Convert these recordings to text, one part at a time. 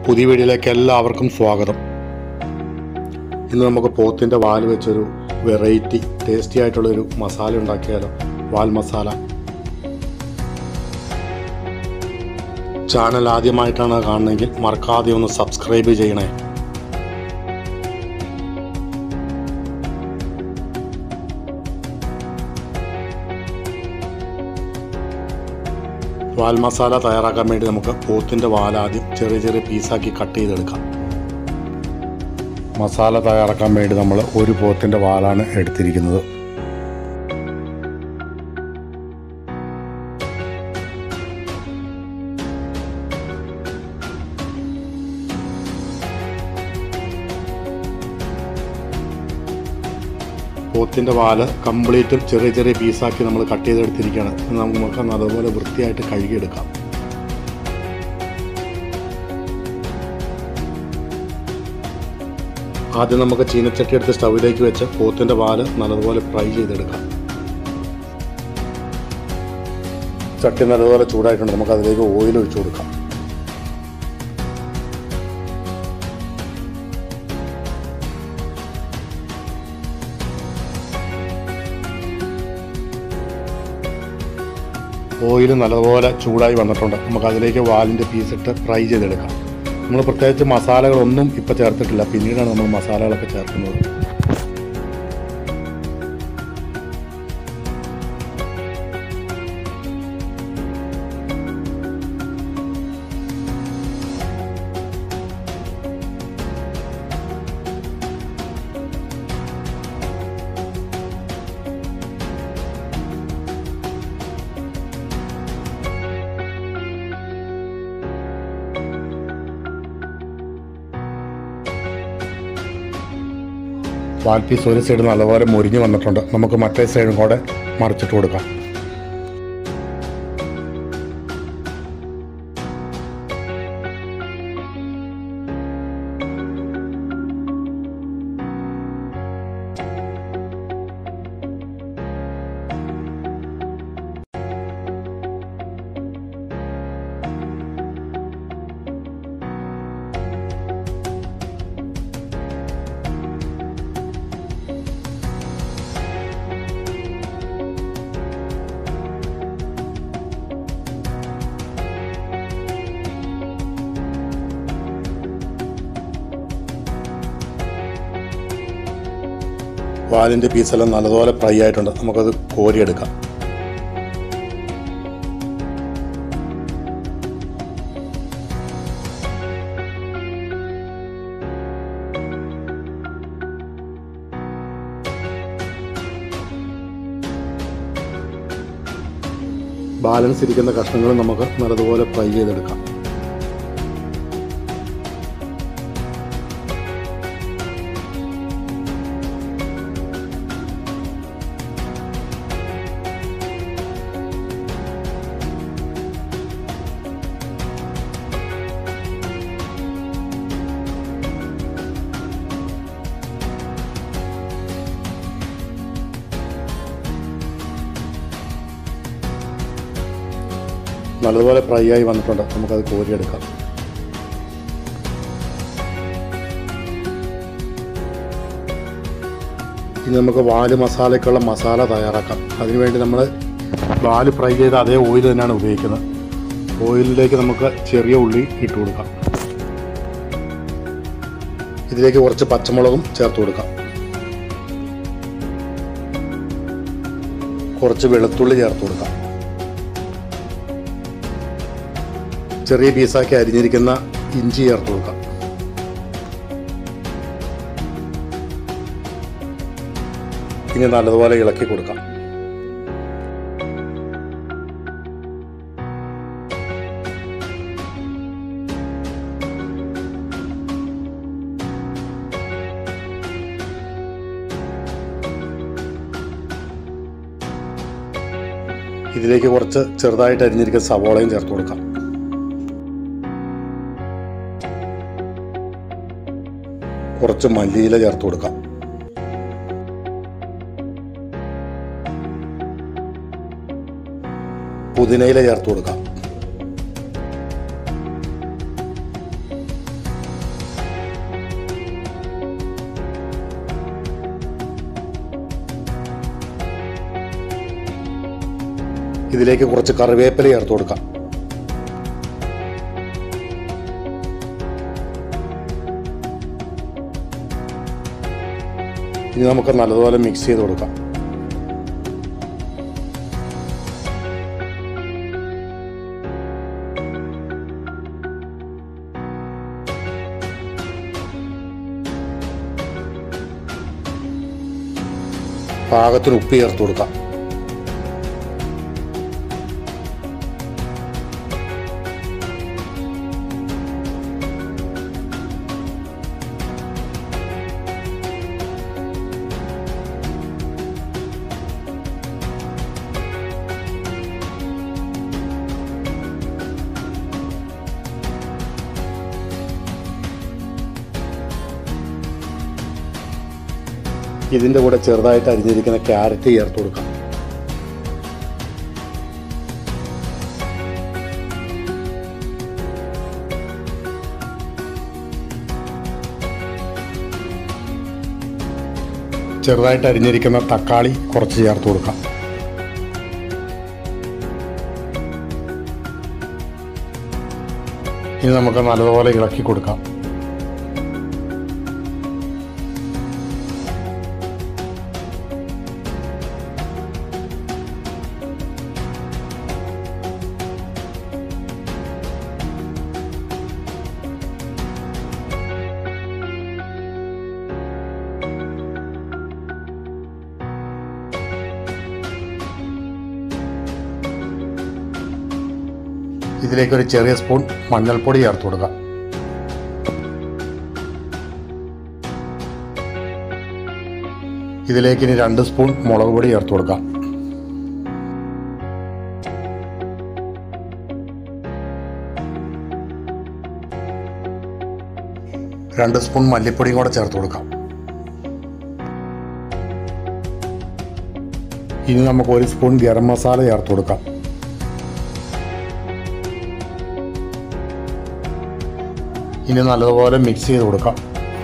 പുതിയ വീഡിയോയിലേക്ക് എല്ലാവർക്കും സ്വാഗതം ഇന്ന് നമുക്ക് പോത്തിൻ്റെ വാല് വെച്ചൊരു വെറൈറ്റി ടേസ്റ്റി ആയിട്ടുള്ളൊരു മസാല ഉണ്ടാക്കിയാലോ വാൽ മസാല ചാനൽ ആദ്യമായിട്ടാണ് കാണുന്നതെങ്കിൽ മറക്കാതെ ഒന്ന് സബ്സ്ക്രൈബ് ചെയ്യണേ വാൽ മസാല തയ്യാറാക്കാൻ വേണ്ടി നമുക്ക് പോത്തിൻ്റെ വാൽ ആദ്യം ചെറിയ ചെറിയ പീസാക്കി കട്ട് ചെയ്തെടുക്കാം മസാല തയ്യാറാക്കാൻ വേണ്ടി നമ്മൾ ഒരു പോത്തിൻ്റെ വാലാണ് എടുത്തിരിക്കുന്നത് പോത്തിൻ്റെ വാല് കംപ്ലീറ്റും ചെറിയ ചെറിയ പീസാക്കി നമ്മൾ കട്ട് ചെയ്തെടുത്തിരിക്കുകയാണ് ഇത് നമുക്ക് നല്ലപോലെ വൃത്തിയായിട്ട് കഴുകിയെടുക്കാം ആദ്യം നമുക്ക് ചീനച്ചട്ടി എടുത്ത് സ്റ്റൗവിലേക്ക് വെച്ച് പോത്തിൻ്റെ വാല് നല്ലതുപോലെ ഫ്രൈ ചെയ്തെടുക്കാം ചട്ടി നല്ലതുപോലെ ചൂടായിട്ടുണ്ട് നമുക്ക് അതിലേക്ക് ഓയിൽ ഒഴിച്ചു കൊടുക്കാം ഓയിൽ നല്ലപോലെ ചൂടായി വന്നിട്ടുണ്ട് നമുക്ക് അതിലേക്ക് വാലിൻ്റെ പീസ് ഇട്ട് ഫ്രൈ ചെയ്തെടുക്കാം നമ്മൾ പ്രത്യേകിച്ച് മസാലകളൊന്നും ഇപ്പോൾ ചേർത്തിട്ടില്ല പിന്നീടാണ് നമ്മൾ മസാലകളൊക്കെ ചേർക്കുന്നത് വാൽ പീസ് ഒരു സൈഡ് നല്ലപോലെ മുരിഞ്ഞ് വന്നിട്ടുണ്ട് നമുക്ക് മറ്റേ സൈഡും കൂടെ മറിച്ചിട്ട് കൊടുക്കാം വാലിൻ്റെ പീസെല്ലാം നല്ലതുപോലെ ഫ്രൈ ആയിട്ടുണ്ട് നമുക്കത് കോരിയെടുക്കാം ബാലൻസ് ഇരിക്കുന്ന കഷ്ണങ്ങൾ നമുക്ക് നല്ലതുപോലെ ഫ്രൈ ചെയ്തെടുക്കാം നല്ലതുപോലെ ഫ്രൈ ആയി വന്നിട്ടുണ്ട് നമുക്കത് കോരിയെടുക്കാം ഇനി നമുക്ക് വാല് മസാലയ്ക്കുള്ള മസാല തയ്യാറാക്കാം അതിനുവേണ്ടി നമ്മൾ വാല് ഫ്രൈ ചെയ്ത അതേ ഓയിൽ തന്നെയാണ് ഉപയോഗിക്കുന്നത് ഓയിലിലേക്ക് നമുക്ക് ചെറിയ ഉള്ളി ഇട്ട് കൊടുക്കാം ഇതിലേക്ക് കുറച്ച് പച്ചമുളകും ചേർത്ത് കൊടുക്കാം കുറച്ച് വെളുത്തുള്ളി ചേർത്ത് കൊടുക്കാം ചെറിയ പീസാക്കി അരിഞ്ഞിരിക്കുന്ന ഇഞ്ചി ചേർത്ത് കൊടുക്കാം ഇനി നല്ലതുപോലെ ഇളക്കി കൊടുക്കാം ഇതിലേക്ക് കുറച്ച് ചെറുതായിട്ട് അരിഞ്ഞിരിക്കുന്ന സവോളയും ചേർത്ത് കൊടുക്കാം കുറച്ച് മല്ലിയില ചേർത്ത് കൊടുക്കാം പുതിനയില ചേർത്ത് കൊടുക്കാം ഇതിലേക്ക് കുറച്ച് കറിവേപ്പില ചേർത്ത് കൊടുക്കാം ഇനി നമുക്ക് നല്ലതുപോലെ മിക്സ് ചെയ്ത് കൊടുക്കാം പാകത്തിന് ഉപ്പ് ചേർത്ത് കൊടുക്കാം ഇതിൻ്റെ കൂടെ ചെറുതായിട്ട് അരിഞ്ഞിരിക്കുന്ന ക്യാരറ്റ് ചേർത്ത് കൊടുക്കാം ചെറുതായിട്ട് അരിഞ്ഞിരിക്കുന്ന തക്കാളി കുറച്ച് ചേർത്ത് കൊടുക്കാം ഇനി നമുക്ക് നല്ലതുപോലെ ഇളക്കി കൊടുക്കാം ഇതിലേക്ക് ഒരു ചെറിയ സ്പൂൺ മഞ്ഞൾപ്പൊടി ചേർത്ത് കൊടുക്കാം ഇതിലേക്ക് ഇനി രണ്ട് സ്പൂൺ മുളക് പൊടി ചേർത്ത് കൊടുക്കാം രണ്ട് സ്പൂൺ മല്ലിപ്പൊടിയും കൂടെ ചേർത്ത് കൊടുക്കാം ഇനി നമുക്ക് ഒരു സ്പൂൺ ഗരം മസാല ചേർത്ത് കൊടുക്കാം ഇനി നല്ലതുപോലെ മിക്സ് ചെയ്ത് കൊടുക്കാം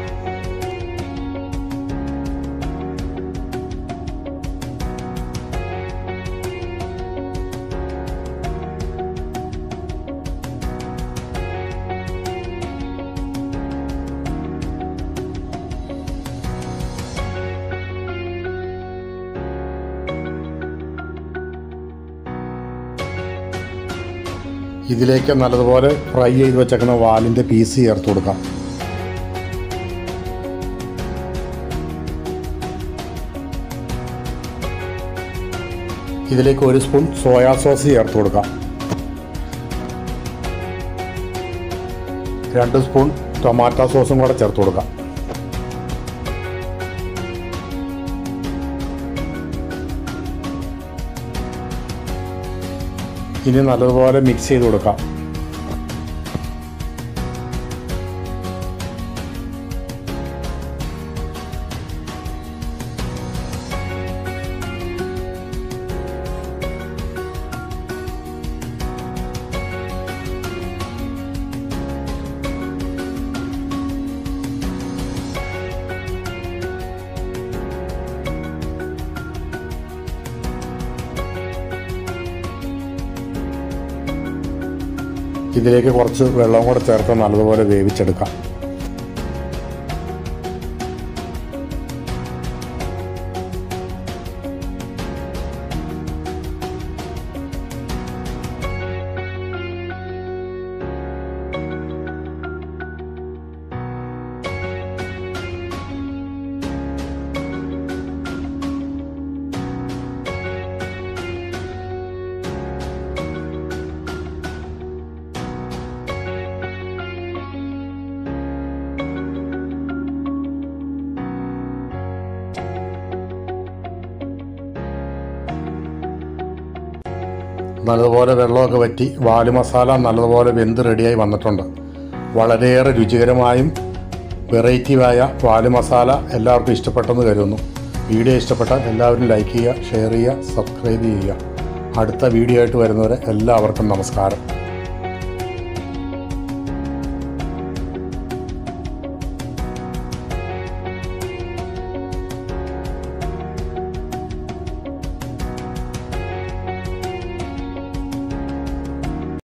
ഇതിലേക്ക് നല്ലതുപോലെ ഫ്രൈ ചെയ്ത് വെച്ചേക്കുന്ന വാലിൻ്റെ പീസ് ചേർത്ത് കൊടുക്കാം ഇതിലേക്ക് ഒരു സ്പൂൺ സോയാ സോസ് ചേർത്ത് കൊടുക്കാം രണ്ട് സ്പൂൺ ടൊമാറ്റോ സോസും കൂടെ ചേർത്ത് കൊടുക്കാം ഇനി നല്ലതുപോലെ മിക്സ് ചെയ്ത് കൊടുക്കാം ഇതിലേക്ക് കുറച്ച് വെള്ളം കൂടെ ചേർത്ത് നല്ലതുപോലെ വേവിച്ചെടുക്കാം നല്ലതുപോലെ വെള്ളമൊക്കെ വറ്റി വാല് മസാല നല്ലതുപോലെ വെന്ത് റെഡിയായി വന്നിട്ടുണ്ട് വളരെയേറെ രുചികരമായും വെറൈറ്റിയായ വാല് മസാല എല്ലാവർക്കും ഇഷ്ടപ്പെട്ടെന്ന് കരുതുന്നു വീഡിയോ ഇഷ്ടപ്പെട്ടാൽ എല്ലാവരും ലൈക്ക് ചെയ്യുക ഷെയർ ചെയ്യുക സബ്സ്ക്രൈബ് ചെയ്യുക അടുത്ത വീഡിയോ ആയിട്ട് വരുന്നവരെ എല്ലാവർക്കും നമസ്കാരം